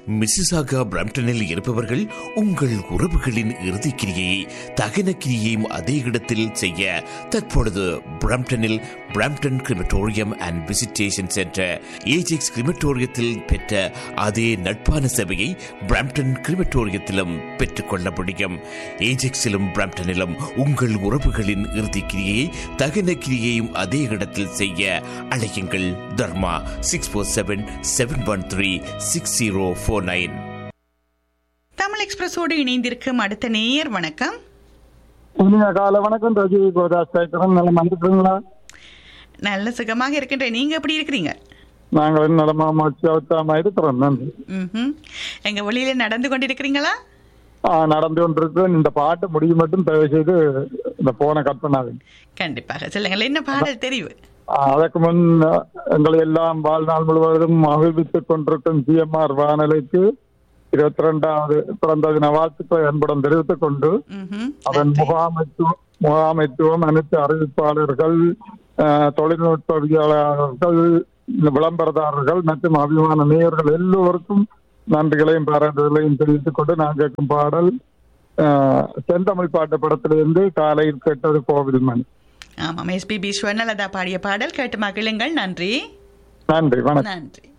Mississauga பிரம்டனில் இருப்பவர்கள் உங்கள் உறவுகளின் இறுதிக்கிரியை தகன கிரியையும் அதே இடத்தில் செய்ய தற்பொழுது பிரம்டனில் Brampton crematorium and visitation centre Ajax கிரிமட்டோரியத்தில் பெற்ற அதே நட்பான சேவையை பிரம்டன் கிரிமட்டோரியத்திலும் பெற்றுக்கொள்ள முடியும் ஏஜெக்ஸிலும் பிரம்டனிலும் உங்கள் உறவுகளின் இறுதிக்கிரியை தகன கிரியையும் அதே இடத்தில் செய்ய அழையுங்கள் Dharma six four seven seven one three six zero four nine Tamil எக்ஸ்பிரஸோடு இணைந்திருக்கும் அடுத்த நேயர் வணக்கம் இனிய கால வணக்கம் ரஜி கோதாஸ் கேட்கிறோம் நலம் வந்துட்டுங்களா நல்ல சுகமாக இருக்கின்ற நீங்க எப்படி இருக்கிறீங்க நாங்கள் நலமா மகிழ்ச்சி அவத்தாமா இருக்கிறோம் நன்றி ம்ஹும். எங்க வழியில நடந்து கொண்டிருக்கிறீங்களா ஆ, நடந்து கொண்டிருக்கிறோம் இந்த பாட்டு முடியும் மட்டும் தயவு செய்து இந்த போனை கட் பண்ணாதீங்க கண்டிப்பாக சொல்லுங்கள் என்ன பாடல் தெரிவு ஆ, அதற்கு முன் எங்களை எல்லாம் வாழ்நாள் முழுவதும் மகிழ்வித்துக் கொண்டிருக்கும் ஜிஎம்ஆர் வானொலிக்கு இருபத்தி ரெண்டாவது பிறந்த தின வாழ்த்துக்களை அன்புடன் தெரிவித்துக் கொண்டு ம்ஹும். அதன் முகாமைத்துவம் முகாமைத்துவம் அனைத்து அறிவிப்பாளர்கள் அஹ், தொழில்நுட்பவியலாளர்கள் விளம்பரதாரர்கள் மற்றும் அபிமான நேயர்கள் எல்லோருக்கும் நன்றிகளையும் பாராட்டுதலையும் தெரிவித்துக் கொண்டு நான் கேட்கும் பாடல் அஹ், செந்தமிழ் பாட்டு படத்திலிருந்து காலையில் கேட்டது கோவில் மணி ஆமாம் எஸ்பிபி ஸ்வர்ணலதா பாடிய பாடல் கேட்டு மகிழுங்கள் நன்றி நன்றி வணக்கம் நன்றி